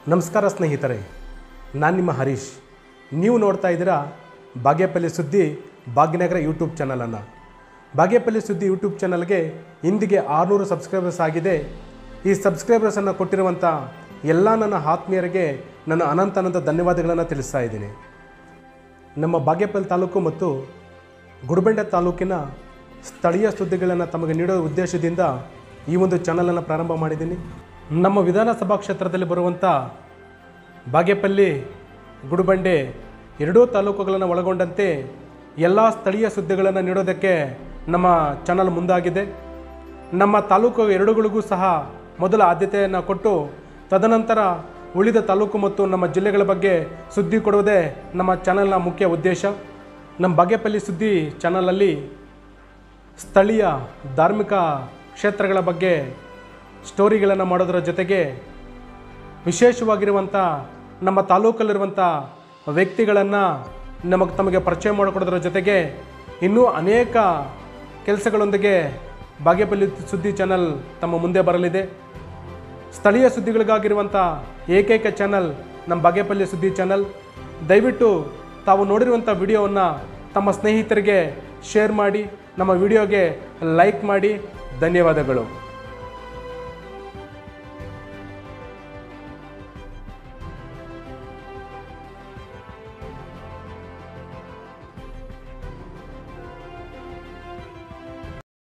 ನಮಸ್ಕಾರ ಸ್ನೇಹಿತರೆ ನಾನು ನಿಮ್ಮ ಹರೀಶ್ ನೀವು ನೋಡ್ತಾ ಇದ್ದೀರಾ ಬಾಗೇಪಲ್ಲಿ ಸುದ್ದಿ ಭಾಗ್ಯನಗರ ಯೂಟ್ಯೂಬ್ ಚಾನಲನ್ನು ಬಾಗೇಪಲ್ಲಿ ಸುದ್ದಿ ಯೂಟ್ಯೂಬ್ ಚಾನಲ್ಗೆ ಇಂದಿಗೆ ಆರುನೂರು ಸಬ್ಸ್ಕ್ರೈಬರ್ಸ್ ಆಗಿದೆ ಈ ಸಬ್ಸ್ಕ್ರೈಬರ್ಸನ್ನು ಕೊಟ್ಟಿರುವಂಥ ಎಲ್ಲ ನನ್ನ ಆತ್ಮೀಯರಿಗೆ ನನ್ನ ಅನಂತ ಅನಂತ ಧನ್ಯವಾದಗಳನ್ನು ತಿಳಿಸ್ತಾ ಇದ್ದೀನಿ ನಮ್ಮ ಬಾಗೇಪಲ್ಲಿ ತಾಲೂಕು ಮತ್ತು ಗುಡಿಬಂಡೆ ತಾಲೂಕಿನ ಸ್ಥಳೀಯ ಸುದ್ದಿಗಳನ್ನು ತಮಗೆ ನೀಡೋ ಉದ್ದೇಶದಿಂದ ಈ ಒಂದು ಚಾನಲನ್ನು ಪ್ರಾರಂಭ ಮಾಡಿದ್ದೀನಿ ನಮ್ಮ ವಿಧಾನಸಭಾ ಕ್ಷೇತ್ರದಲ್ಲಿ ಬರುವಂಥ ಬಾಗೇಪಲ್ಲಿ ಗುಡಿಬಂಡೆ ಎರಡೂ ತಾಲೂಕುಗಳನ್ನು ಒಳಗೊಂಡಂತೆ ಎಲ್ಲ ಸ್ಥಳೀಯ ಸುದ್ದಿಗಳನ್ನು ನೀಡೋದಕ್ಕೆ ನಮ್ಮ ಚಾನಲ್ ಮುಂದಾಗಿದೆ ನಮ್ಮ ತಾಲೂಕು ಎರಡುಗಳಿಗೂ ಸಹ ಮೊದಲ ಆದ್ಯತೆಯನ್ನು ಕೊಟ್ಟು ತದನಂತರ ಉಳಿದ ತಾಲೂಕು ಮತ್ತು ನಮ್ಮ ಜಿಲ್ಲೆಗಳ ಬಗ್ಗೆ ಸುದ್ದಿ ಕೊಡುವುದೇ ನಮ್ಮ ಚಾನಲ್ನ ಮುಖ್ಯ ಉದ್ದೇಶ ನಮ್ಮ ಬಾಗೇಪಲ್ಲಿ ಸುದ್ದಿ ಚಾನಲಲ್ಲಿ ಸ್ಥಳೀಯ ಧಾರ್ಮಿಕ ಕ್ಷೇತ್ರಗಳ ಬಗ್ಗೆ ಸ್ಟೋರಿಗಳನ್ನು ಮಾಡೋದರ ಜೊತೆಗೆ ವಿಶೇಷವಾಗಿರುವಂಥ ನಮ್ಮ ತಾಲೂಕಲ್ಲಿರುವಂಥ ವ್ಯಕ್ತಿಗಳನ್ನು ನಮಗೆ ತಮಗೆ ಪರಿಚಯ ಮಾಡಿಕೊಡೋದ್ರ ಜೊತೆಗೆ ಇನ್ನೂ ಅನೇಕ ಕೆಲಸಗಳೊಂದಿಗೆ ಬಾಗೇಪಲ್ಲಿ ಸುದ್ದಿ ಚಾನಲ್ ತಮ್ಮ ಮುಂದೆ ಬರಲಿದೆ ಸ್ಥಳೀಯ ಸುದ್ದಿಗಳಿಗಾಗಿರುವಂಥ ಏಕೈಕ ಚಾನಲ್ ನಮ್ಮ ಬಾಗೇಪಲ್ಲಿ ಸುದ್ದಿ ಚಾನಲ್ ದಯವಿಟ್ಟು ತಾವು ನೋಡಿರುವಂಥ ವಿಡಿಯೋವನ್ನು ತಮ್ಮ ಸ್ನೇಹಿತರಿಗೆ ಶೇರ್ ಮಾಡಿ ನಮ್ಮ ವಿಡಿಯೋಗೆ ಲೈಕ್ ಮಾಡಿ ಧನ್ಯವಾದಗಳು